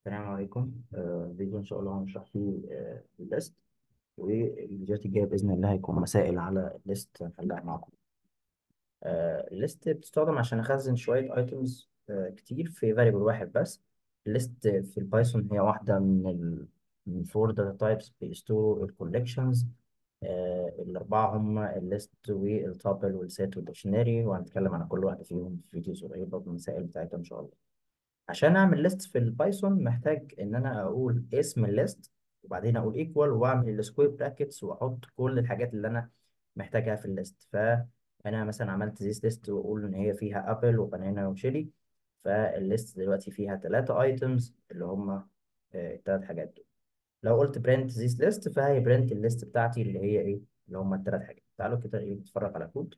السلام عليكم آه، فيديو إن شاء الله هنشرح فيه آه، الليست والفيديوهات الجاية بإذن الله هيكون مسائل على الليست هنحلها معاكم آه، الليست بتستخدم عشان أخزن شوية ايتمز كتير في فاريبل واحد بس الليست في البايثون هي واحدة من ال من فور داتا تايبس بيستوروا الكولكشنز الأربعة هم الليست والتابل والسيت والديكشنري وهنتكلم عن كل واحدة فيهم في فيديوز قريبة بالمسائل بتاعتها إن شاء الله عشان اعمل ليست في البايثون محتاج ان انا اقول اسم الليست وبعدين اقول ايكوال واعمل السكوير براكتس واحط كل الحاجات اللي انا محتاجها في الليست فانا مثلا عملت ذيس ليست واقول ان هي فيها ابل وبنانا وشيلي فالليست دلوقتي فيها ثلاثة ايتمز اللي هم الثلاث حاجات دول لو قلت برنت ذيس ليست فهي برنت الليست بتاعتي اللي هي ايه اللي هم الثلاث حاجات تعالوا كده ايه نتفرج على كود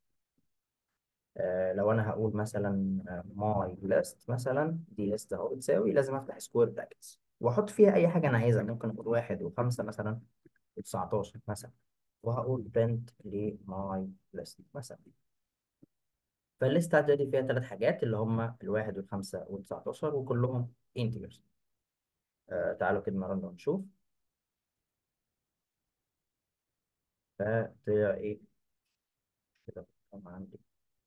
آه، لو انا هقول مثلا ماي ليست مثلا دي ليست اهو بتساوي لازم افتح سكوير براكتس واحط فيها اي حاجه انا عايزها ممكن اقول واحد وخمسه مثلا و19 مثلا وهقول برنت لماي ليست مثلا فالليست بتاعتي فيها ثلاث حاجات اللي هم الواحد والخمسه وال19 وكلهم انتجرز آه تعالوا كده نرن ونشوف فطلع ايه كده عندي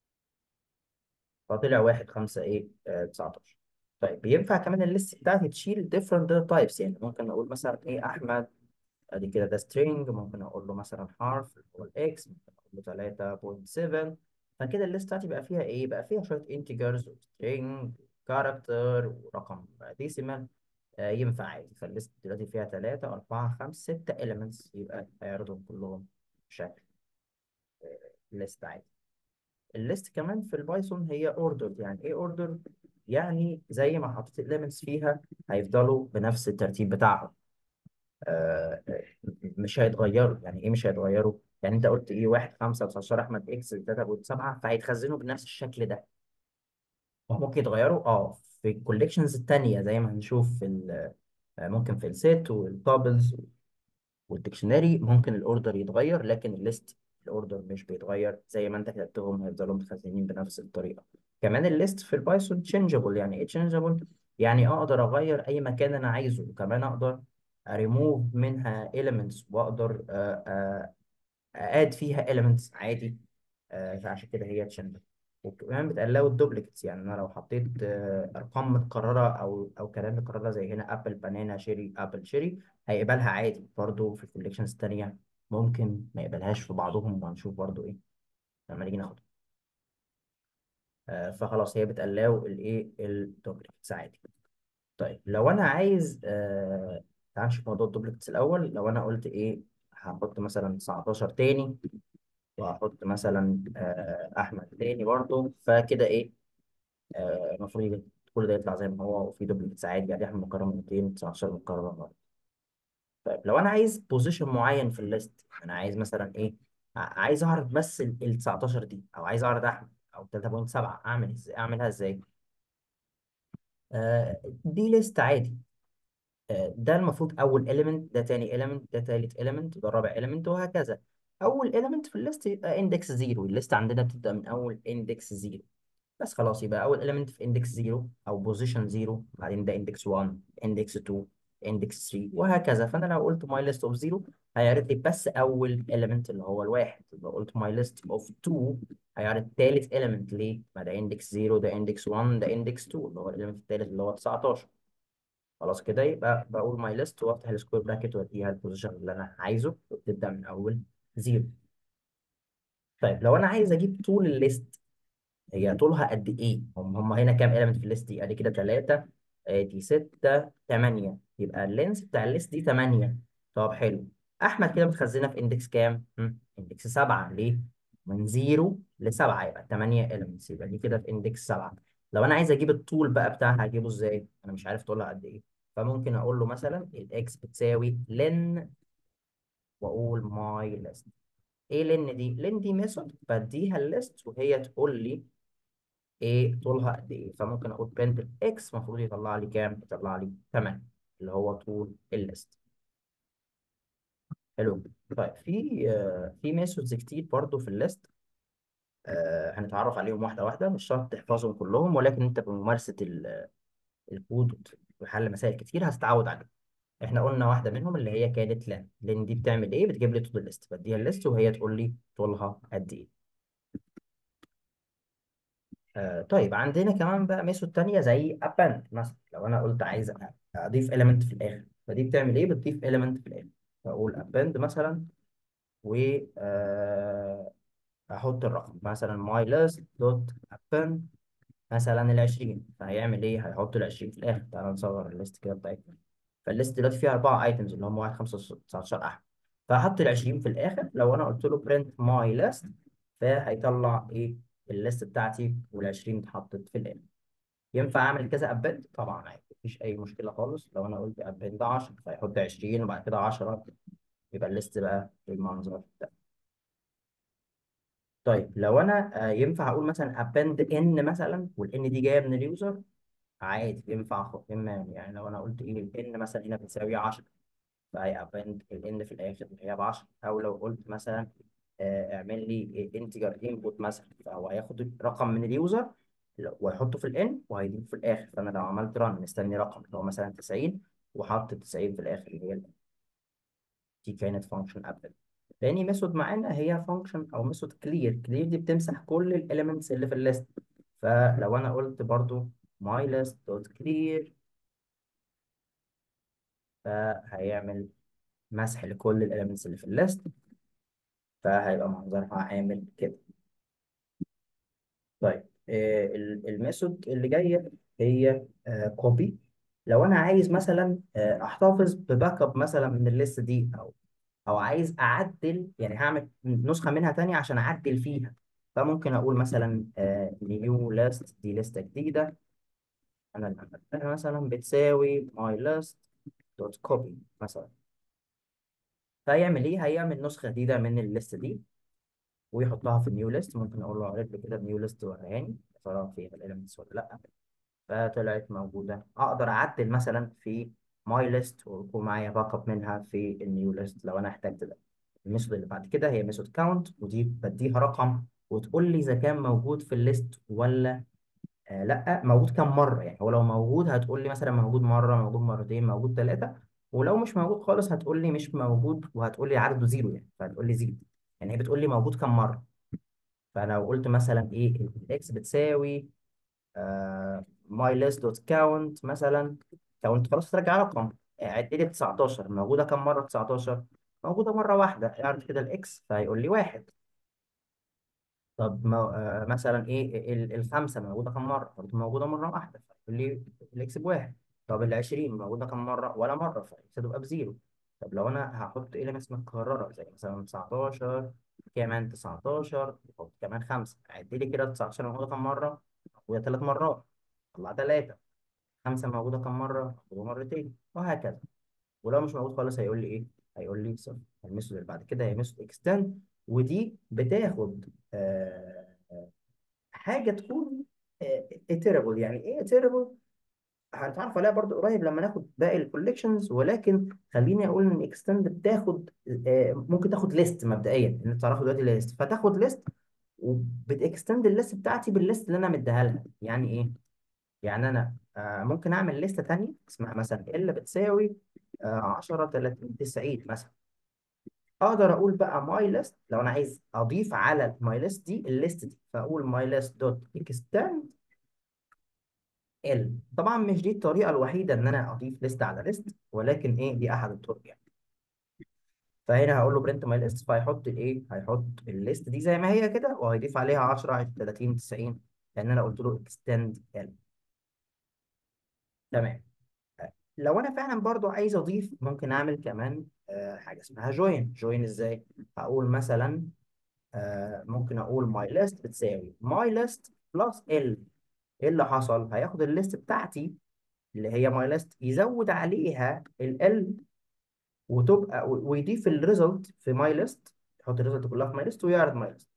فطلع واحد خمسة ايه آه 19 طيب ينفع كمان الليست بتاعتي تشيل different data types يعني ممكن اقول مثلا ايه احمد ادي كده ده string ممكن اقول له مثلا حرف اللي هو الاكس ممكن اقول له 3.7 فكده الليست بتاعتي بقى فيها ايه بقى فيها شويه integers string character ورقم decimal آه ينفع عادي فالليست دلوقتي فيها 3 4 5 6 elements يبقى هيعرضهم كلهم بشكل ليست عادي الليست كمان في البايثون هي ordered يعني ايه ordered يعني زي ما حطيت elements فيها هيفضلوا بنفس الترتيب بتاعهم آه مش هيتغيروا يعني ايه مش هيتغيروا يعني انت قلت ايه 1 5 19 احمد اكس 3.7 فهيتخزنوا بنفس الشكل ده ممكن يتغيروا اه في الكوليكشنز التانية زي ما هنشوف في ممكن في السيت والتابلز والديكشنري ممكن الاوردر يتغير لكن الليست الاوردر مش بيتغير زي ما انت كتبتهم هيفضلوا متخزنين بنفس الطريقه كمان الليست في البايثون تشينجبل يعني ايه تشينجبل يعني اقدر اغير اي مكان انا عايزه وكمان اقدر اريموف منها elements واقدر اد فيها elements عادي فعشان كده هي تشينجبل وكمان بتقلقوا الدوبليكتس يعني انا لو حطيت ارقام متكرره او او كلام متكرره زي هنا ابل بنانا شيري ابل شيري هيقبلها عادي برضو في الكوليكشنز الثانيه ممكن ما يقبلهاش في بعضهم وهنشوف برضو ايه لما نيجي ناخدها آه فخلاص هي بتقلاو الايه الدوبلكتس عادي طيب لو انا عايز آه تعال نشوف موضوع الدوبلكتس الاول لو انا قلت ايه هحط مثلا 19 تاني وهحط مثلا آه احمد تاني برضو فكده ايه المفروض آه كل ده يطلع زي ما هو وفي دوبلكتس عادي يعني احمد مكرر مرتين 19 مكرر مره طيب لو انا عايز بوزيشن معين في الليست انا عايز مثلا ايه عايز اعرض بس ال 19 دي او عايز اعرض احمد او 3.7 اعمل ازاي اعملها ازاي آه دي ليست عادي آه ده المفروض اول element ده تاني element ده تالت element ده رابع element وهكذا اول element في الليست يبقى index 0 الليست عندنا بتبدا من اول index 0 بس خلاص يبقى اول element في index 0 او position 0 بعدين ده index 1 index 2 index 3 وهكذا فانا لو قلت my list of 0 هيعرض لي بس اول element اللي هو الواحد لو قلت my list of 2 هيعرض ثالث element ليه؟ ما ده index 0 ده index 1 ده index 2 اللي هو element الثالث اللي هو 19 خلاص كده يبقى بقول my list وافتح السكوير براكت واديها البوزيشن اللي انا عايزه وتبدا من اول 0 طيب لو انا عايز اجيب طول الليست هي طولها قد ايه؟ هم هم هنا كام element في الليست دي؟ ادي كده 3 ادي 6 8 يبقى اللينس بتاع الليست دي 8 طب حلو احمد كده متخزنه في اندكس كام اندكس 7 ليه من 0 ل 7 يبقى 8 elements يبقى دي كده في اندكس 7 لو انا عايز اجيب الطول بقى بتاعها هجيبه ازاي انا مش عارف طولها قد ايه فممكن اقول له مثلا الاكس بتساوي لن واقول ماي ليست ايه لن دي لن دي ميثود بديها الليست وهي تقول لي ايه طولها قد ايه فممكن اقول برنت الاكس المفروض يطلع لي كام يطلع لي 8 اللي هو طول الليست حلو طيب في آه في ميثودز كتير برضو في الليست آه هنتعرف عليهم واحده واحده مش شرط تحفظهم كلهم ولكن انت بممارسه الكود وحل مسائل كتير هتتعود عليه احنا قلنا واحده منهم اللي هي كانت لان لان دي بتعمل ايه بتجيب لي طول الليست بديها الليست وهي تقول لي طولها قد ايه آه طيب عندنا كمان بقى ميثود تانية زي append مثلا لو انا قلت عايز اضيف element في الاخر فدي بتعمل ايه بتضيف element في الاخر فاقول append مثلا و آه احط الرقم مثلا my list dot append مثلا ال 20 فهيعمل ايه هيحط ال 20 في الاخر تعالى نصور الليست كده بتاعتنا فالليست دلوقتي فيها اربعه ايتمز اللي هم 1 5 19 احمد فهحط ال 20 في الاخر لو انا قلت له print my list فهيطلع ايه الليست بتاعتي وال 20 اتحطت في الاخر ينفع اعمل كذا ابند طبعا عادي مفيش اي مشكله خالص لو انا قلت ابند 10 فيحط 20 وبعد كده 10 يبقى الليست بقى بالمنظر ده طيب لو انا آه، ينفع اقول مثلا append n مثلا والn دي جايه من اليوزر عادي ينفع اخد اما يعني لو انا قلت ايه الn مثلا هنا بتساوي 10 فهي append الn في الاخر اللي هي ب 10 او لو قلت مثلا آه، اعمل لي انتجر input مثلا فهو هياخد رقم من اليوزر ويحطه في الان وهيضيفه في الاخر فانا لو عملت ران مستني رقم اللي هو مثلا 90 وحط 90 في الاخر اللي هي ال- دي كانت فانكشن append تاني ميثود معانا هي فانكشن او ميثود كلير كلير دي بتمسح كل الاليمنتس اللي في الليست فلو انا قلت برضو my list dot clear فهيعمل مسح لكل الاليمنتس اللي في الليست فهيبقى منظرها عامل كده طيب آه، ال- الميثود اللي جايه هي كوبي لو انا عايز مثلا آه، احتفظ بباك اب مثلا من الليست دي او او عايز اعدل يعني هعمل نسخه منها تانية عشان اعدل فيها فممكن اقول مثلا نيو ليست دي لسته جديده انا اللي عملتها مثلا بتساوي my list دوت كوبي مثلا فهيعمل ايه هيعمل نسخه جديده من الليست دي ويحطها في النيو ليست ممكن اقول له عرض لي كده النيو ليست وراني يا ترى فيها الاليمنتس ولا لا فطلعت موجوده اقدر اعدل مثلا في ماي ليست ويكون معايا باك اب منها في النيو ليست لو انا احتجت ده الميثود اللي بعد كده هي ميثود كاونت ودي بديها رقم وتقول لي اذا كان موجود في الليست ولا آه لا موجود كم مره يعني هو لو موجود هتقول لي مثلا موجود مره موجود مرتين موجود ثلاثه ولو مش موجود خالص هتقول لي مش موجود وهتقول لي عدده زيرو يعني فهتقول لي زيرو يعني هي بتقول لي موجود كم مره فلو قلت مثلا ايه الاكس بتساوي ماي ليست دوت كاونت مثلا كاونت خلاص ترجع رقم عد لي 19 موجوده كم مره 19 موجوده مره واحده اعرف كده الاكس فهيقول لي واحد طب ما آه مثلا ايه ال- الخمسه موجوده كم مره برضه موجوده مره واحده فيقول لي الاكس بواحد طب ال 20 موجوده كم مره ولا مره فالاكس تبقى بزيرو طب لو انا هحط اليمنتس متكرره زي مثلا 19 كمان 19 وحط كمان 5 عد لي كده 19 موجوده كم مره موجوده ثلاث مرات طلع ثلاثه خمسه موجوده كم مره موجوده مرتين وهكذا ولو مش موجود خالص هيقول لي ايه هيقول لي صفر الميثود اللي بعد كده هي ميثود اكستند ودي بتاخد آه حاجه تكون اتيربل يعني ايه اتيربل هنتعرف عليها برضو قريب لما ناخد باقي الكوليكشنز ولكن خليني اقول ان اكستند بتاخد آه ممكن تاخد ليست مبدئيا ان تعرفوا دلوقتي ليست فتاخد ليست وبتكستند الليست بتاعتي بالليست اللي انا مديها لها يعني ايه يعني انا آه ممكن اعمل ليسته ثانيه اسمها مثلا ال بتساوي آه 10 30 90 مثلا اقدر اقول بقى ماي ليست لو انا عايز اضيف على الماي ليست دي الليست دي فاقول ماي ليست دوت اكستند ال طبعا مش دي الطريقه الوحيده ان انا اضيف ليست على ليست ولكن ايه دي احد الطرق يعني فهنا هقول له برنت ماي ليست فهيحط الايه هيحط الليست دي زي ما هي كده وهيضيف عليها 10 30 90 لان انا قلت له اكستند ال تمام لو انا فعلا برضو عايز اضيف ممكن اعمل كمان آه، حاجه اسمها جوين جوين ازاي هقول مثلا آه، ممكن اقول ماي ليست بتساوي ماي ليست بلس ال ايه اللي حصل هياخد الليست بتاعتي اللي هي ماي ليست يزود عليها ال وتبقى و- ويضيف الريزلت في ماي ليست يحط الريزلت كلها في ماي ليست ويعرض ماي ليست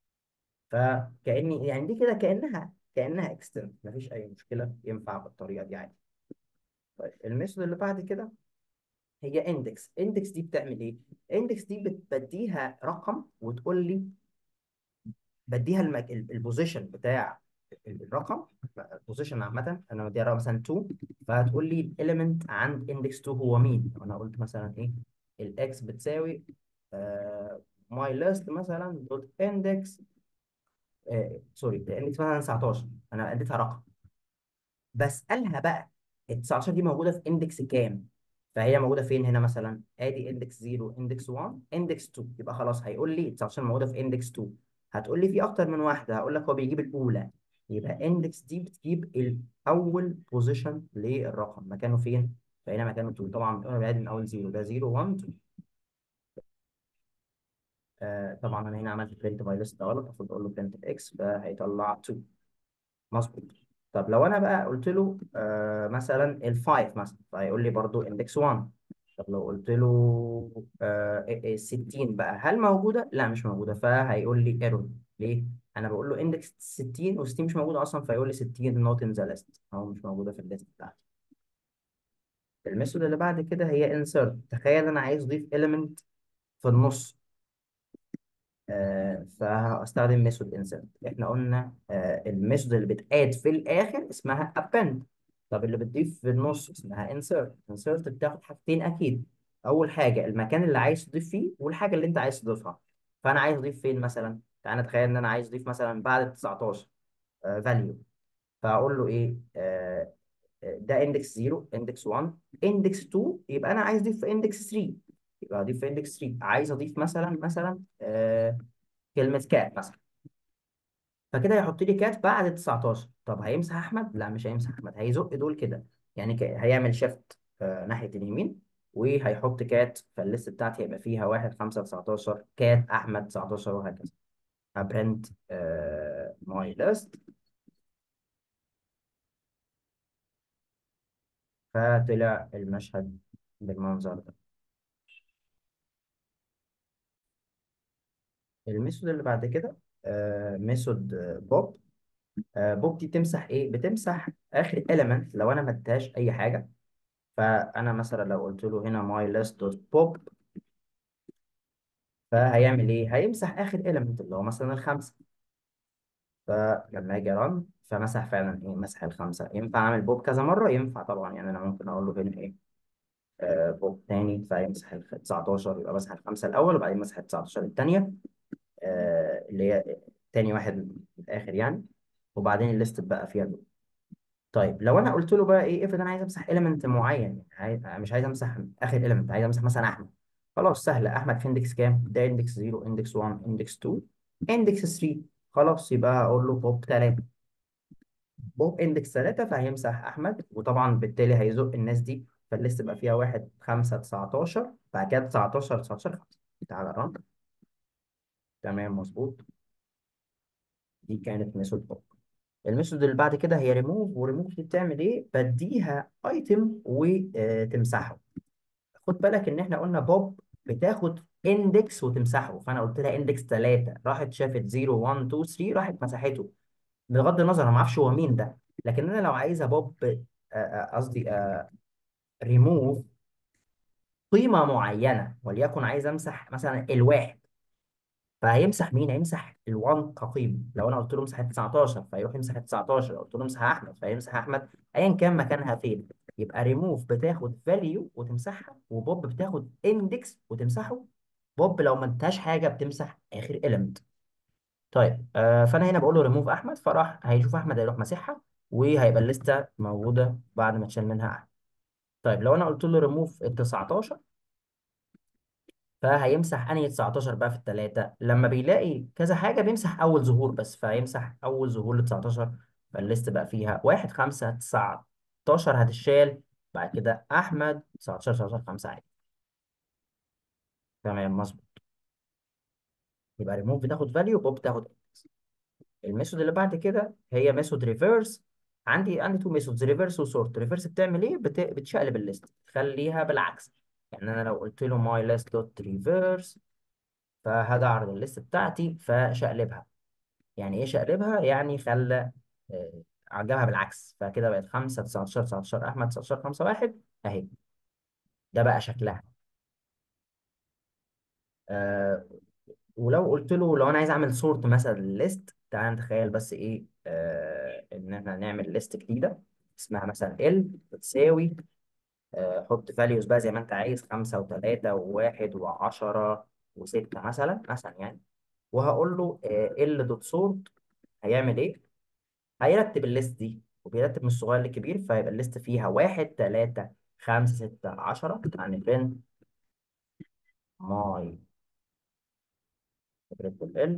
فكاني يعني دي كده كانها كانها اكستند مفيش اي مشكله ينفع بالطريقه دي عادي طيب الميثود اللي بعد كده هي اندكس اندكس دي بتعمل ايه اندكس دي بتديها رقم وتقول لي بديها المك... البوزيشن بتاع الرقم بوزيشن عامة أنا مديها رقم مثلا 2 فهتقول لي الإيليمنت عند إندكس 2 هو مين؟ أنا قلت مثلا إيه؟ الإكس بتساوي ماي ليست مثلا دوت إندكس سوري الإندكس مثلا 19 أنا اديتها رقم بسألها بقى ال 19 دي موجودة في إندكس كام؟ فهي موجودة فين هنا مثلا؟ آدي إندكس 0 إندكس 1 إندكس 2 يبقى خلاص هيقول لي 19 موجودة في إندكس 2 هتقول لي في أكتر من واحدة هقول لك هو بيجيب الأولى يبقى إندكس دي بتجيب الأول بوزيشن للرقم مكانه فين؟ فهنا مكانه 2 طبعا أنا بادئ من أول 0 ده 0 1 2 آه طبعا أنا هنا عملت برنت باي ليست ده غلط المفروض أقول له برنت إكس فهيطلع 2 مظبوط طب لو انا بقى قلت له آه مثلا ال5 مثلا فهيقول لي برضو اندكس 1 طب لو قلت له آه ال 60 بقى هل موجوده لا مش موجوده فهيقول لي ايرور ليه انا بقول له اندكس 60 و60 مش موجوده اصلا فيقول لي 60 نوت ان ذا ليست او مش موجوده في الليست بتاعتي الميثود اللي بعد كده هي insert تخيل انا عايز اضيف element في النص آه فهستخدم ميثود انسرت احنا قلنا آه الميثود اللي بتاد في الاخر اسمها append طب اللي بتضيف في النص اسمها insert insert بتاخد حاجتين اكيد اول حاجه المكان اللي عايز تضيف فيه والحاجه اللي انت عايز تضيفها فانا عايز اضيف فين مثلا تعالى نتخيل ان انا عايز اضيف مثلا بعد 19 آه value فاقول له ايه آه ده اندكس 0 اندكس 1 اندكس 2 يبقى انا عايز اضيف في اندكس 3 يبقى اضيف في اندكس 3 عايز اضيف مثلا مثلا آه كلمة كات مثلا فكده هيحط لي كات بعد 19 طب هيمسح احمد لا مش هيمسح احمد هيزق دول كده يعني ك- هيعمل شيفت ناحية اليمين وهيحط كات فالليست بتاعتي هيبقى فيها 1 5 19 كات احمد 19 وهكذا هبرنت ماي ليست فطلع المشهد بالمنظر ده الميثود اللي بعد كده ميثود بوب بوب دي بتمسح ايه بتمسح اخر element لو انا ما اديتهاش اي حاجه فانا مثلا لو قلت له هنا my list dot pop فهيعمل ايه هيمسح اخر element اللي هو مثلا الخمسه فلما اجي رن فمسح فعلا ايه مسح الخمسه ينفع اعمل بوب كذا مره ينفع طبعا يعني انا ممكن اقول له هنا ايه آه بوب تاني فيمسح ال 19 يبقى مسح الخمسه الاول وبعدين مسح ال 19 الثانيه آه اللي هي تاني واحد من الاخر يعني وبعدين الليست بقى فيها دول طيب لو انا قلت له بقى ايه افرض انا عايز امسح element معين يعني عايز مش عايز امسح اخر element عايز امسح مثلا احمد خلاص سهله احمد في اندكس كام ده اندكس 0 اندكس 1 اندكس 2 اندكس 3 خلاص يبقى اقول له بوب 3 بوب اندكس 3 فهيمسح احمد وطبعا بالتالي هيزق الناس دي فالليست بقى فيها 1 5 19 بعد كده 19 19 5 تعالى رن تمام مظبوط دي كانت ميثود بوب الميثود اللي بعد كده هي ريموف وريموف دي بتعمل ايه بديها ايتم وتمسحه خد بالك ان احنا قلنا بوب بتاخد اندكس وتمسحه فانا قلت لها اندكس 3 راحت شافت 0 1 2 3 راحت مسحته بغض النظر انا ما اعرفش هو مين ده لكن انا لو عايزه بوب آه، آه، قصدي ريموف قيمه معينه وليكن عايز امسح مثلا الواحد فهيمسح مين؟ هيمسح ال1 كقيمه لو انا قلت له امسح ال 19 فيروح يمسح ال 19 لو قلت له امسح احمد فيمسح احمد ايا كان مكانها فين يبقى ريموف بتاخد فاليو وتمسحها وبوب بتاخد اندكس وتمسحه بوب لو ما ادتهاش حاجه بتمسح اخر element طيب آه فانا هنا بقول له ريموف احمد فراح هيشوف احمد هيروح مسحها وهيبقى الليسته موجوده بعد ما تشال منها احمد طيب لو انا قلت له ريموف ال 19 فهيمسح انهي 19 بقى في الثلاثه لما بيلاقي كذا حاجه بيمسح اول ظهور بس فهيمسح اول ظهور ل 19 فالليست بقى فيها 1 5 19 هتشال بعد كده احمد 19 19 5 عادي تمام مظبوط يبقى ريموف بتاخد فاليو بوب بتاخد index. الميثود اللي بعد كده هي ميثود ريفيرس عندي عندي تو ميثودز ريفيرس وسورت ريفيرس بتعمل ايه بت... بتشقلب الليست تخليها بالعكس يعني انا لو قلت له ماي ليست دوت ريفيرس فهاجي اعرض الليست بتاعتي فشقلبها يعني ايه شقلبها يعني خلى آه، عجبها بالعكس فكده بقت 5 19 19 احمد 19 5 1 اهي ده بقى شكلها آه ولو قلت له لو انا عايز اعمل سورت مثلا لليست تعال نتخيل بس ايه آه ان احنا نعمل ليست جديده اسمها مثلا ال بتساوي آه حط فاليوز بقى زي ما انت عايز خمسة وثلاثة وواحد وعشرة وستة مثلا مثلا يعني وهقول له ال دوت سورت هيعمل ايه؟ هيرتب الليست دي وبيرتب من الصغير للكبير فيبقى الليست فيها واحد تلاتة خمسة ستة عشرة يعني فين ماي ال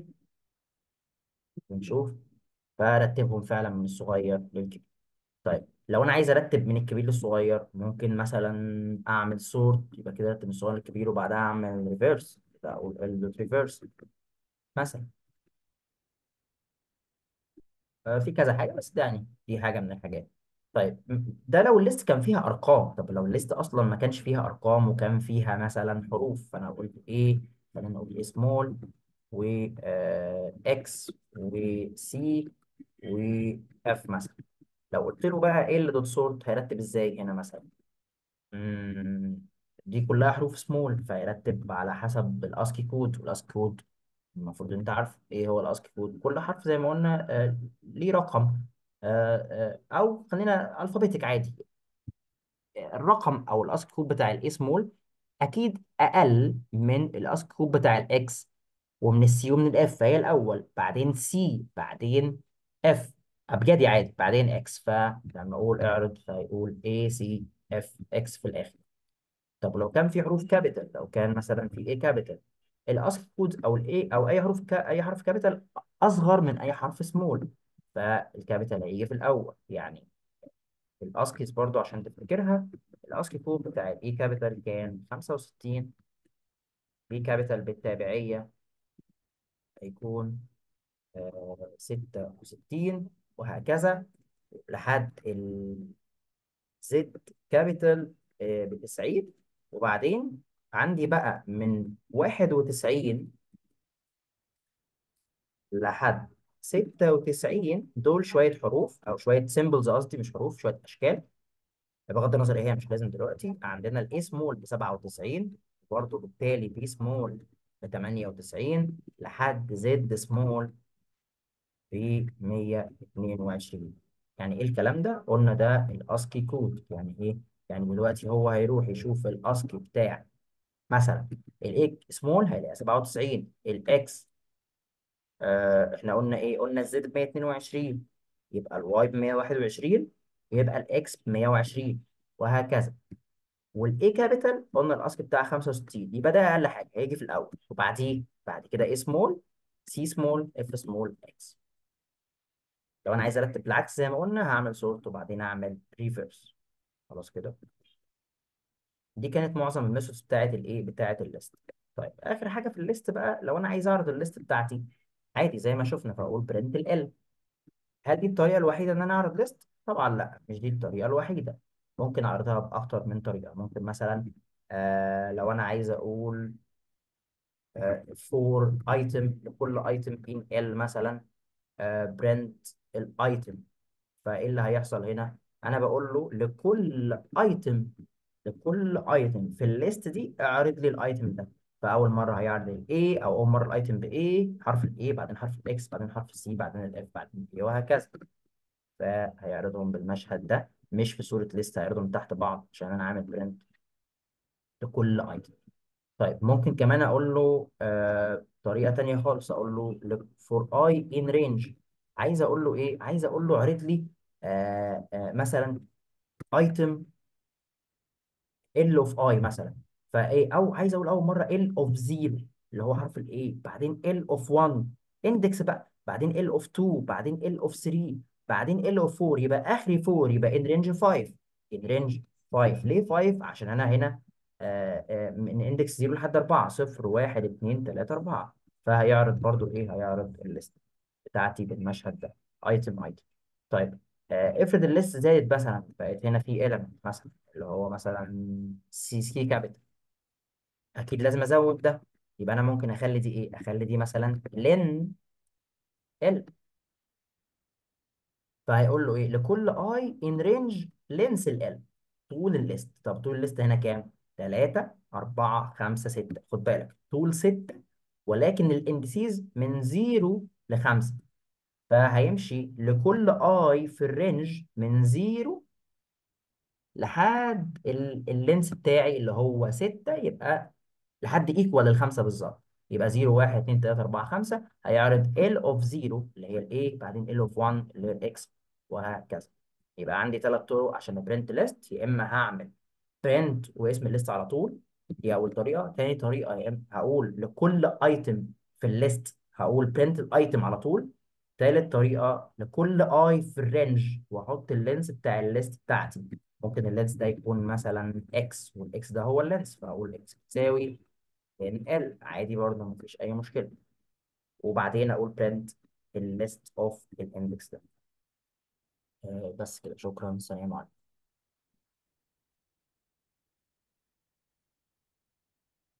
ونشوف فرتبهم فعلا من الصغير للكبير طيب لو انا عايز ارتب من الكبير للصغير ممكن مثلا اعمل سورت يبقى كده ارتب من الصغير للكبير وبعدها اعمل ريفيرس او الريفيرس مثلا آه، في كذا حاجه بس ده يعني دي حاجه من الحاجات طيب م- ده لو الليست كان فيها ارقام طب لو الليست اصلا ما كانش فيها ارقام وكان فيها مثلا حروف فانا قلت ايه خلينا نقول ايه سمول و اكس وسي واف مثلا لو قلت له بقى ايه اللي دوت سورت هيرتب ازاي هنا مثلا مم، دي كلها حروف سمول فيرتب على حسب الاسكي كود والاسكي كود المفروض انت عارف ايه هو الاسكي كود كل حرف زي ما قلنا آه ليه رقم آه آه او خلينا الفابيتك عادي الرقم او الاسكي كود بتاع الاي سمول اكيد اقل من الاسكي كود بتاع الاكس ومن السي ومن الاف فهي الاول بعدين سي بعدين اف ابجدي عادي بعدين اكس فلما اقول اعرض فيقول اي سي اف اكس في الاخر طب لو كان في حروف كابيتال لو كان مثلا في ايه كابيتال الاسكي كود او الاي او اي حروف كا اي حرف كابيتال اصغر من اي حرف سمول فالكابيتال هيجي في الاول يعني الاسكيز برضو عشان تفتكرها الاسكي كود بتاع الاي كابيتال كان 65 بي كابيتال بالتابعيه هيكون آه 66 وهكذا لحد الزد كابيتال ب 90 وبعدين عندي بقى من 91 لحد 96 دول شوية حروف أو شوية سيمبلز قصدي مش حروف شوية أشكال بغض النظر إيه هي مش لازم دلوقتي عندنا الإي سمول ب 97 برضه بالتالي بي سمول ب 98 لحد زد سمول ب 122 يعني إيه الكلام ده؟ قلنا ده الأسكي كود يعني إيه؟ يعني دلوقتي هو هيروح يشوف الأسكي بتاع مثلا الإيه سمول هيلاقي 97 الإكس آه احنا قلنا ايه قلنا الزد ب 122 يبقى الواي ب 121 يبقى الاكس ب 120 وهكذا والاي كابيتال قلنا الاسك بتاعها 65 يبقى ده اقل حاجه هيجي في الاول وبعديه بعد كده اي سمول سي سمول اف سمول اكس لو انا عايز ارتب بالعكس زي ما قلنا هعمل سورت وبعدين اعمل ريفرس خلاص كده دي كانت معظم الميثودز بتاعت الايه بتاعت الليست طيب اخر حاجه في الليست بقى لو انا عايز اعرض الليست بتاعتي عادي زي ما شفنا فاقول برنت ال هل دي الطريقة الوحيدة إن أنا أعرض ليست؟ طبعا لا مش دي الطريقة الوحيدة ممكن أعرضها بأكتر من طريقة ممكن مثلا آه لو أنا عايز أقول آه for item لكل item in L مثلا آه print الايتم فإيه اللي هيحصل هنا؟ أنا بقول له لكل item لكل item في الليست دي اعرض لي الايتم ده فأول مرة هيعرض ال A أو أول مرة الايتم ب A حرف ال A بعدين حرف ال X بعدين حرف ال C بعدين ال F بعدين ال A وهكذا فهيعرضهم بالمشهد ده مش في صورة ليست هيعرضهم تحت بعض عشان انا عامل برنت لكل ايتم طيب ممكن كمان اقول له آه طريقة تانية خالص اقول له for i in range عايز اقول له ايه عايز اقول له اعرض لي آه آه مثلا ايتم ال اوف اي مثلا فايه او عايز اقول اول مره ال اوف 0 اللي هو حرف الاي بعدين ال اوف 1 اندكس بقى بعدين ال اوف 2 بعدين ال اوف 3 بعدين ال اوف 4 يبقى اخري 4 يبقى ان رينج 5 ان رينج 5 ليه 5 عشان انا هنا آه آه من اندكس 0 لحد 4 0 1 2 3 4 فهيعرض برضو ايه هيعرض الليست بتاعتي بالمشهد ده ايتم ايتم طيب آه، افرض الليست زادت مثلا بقت هنا في element مثلا اللي هو مثلا سي سي كابيتال اكيد لازم ازود ده يبقى انا ممكن اخلي دي ايه اخلي دي مثلا لن ال فهيقول له ايه لكل اي ان رينج لينس ال طول الليست طب طول الليست هنا كام 3 4 5 6 خد بالك طول 6 ولكن الاندسيز من 0 ل 5 فهيمشي لكل اي في الرينج من زيرو لحد ال- اللينس بتاعي اللي هو 6 يبقى لحد ايكوال الخمسه بالظبط يبقى 0 1 2 3 4 5 هيعرض L of 0 اللي هي الاي بعدين L of 1 اللي هي الاكس وهكذا يبقى عندي ثلاث طرق عشان ابرنت ليست يا اما هعمل برنت واسم الليست على طول دي اول طريقه تاني طريقه يا اما هقول لكل ايتم في الليست هقول برنت الايتم على طول تالت طريقه لكل اي في الرينج واحط اللينس بتاع الليست بتاعتي ممكن اللينس ده يكون مثلا اكس والاكس ده هو اللينس فاقول اكس بتساوي ان ال عادي برضه مفيش اي مشكله وبعدين اقول print الليست اوف الاندكس ده آه، بس كده شكرا سلام عليكم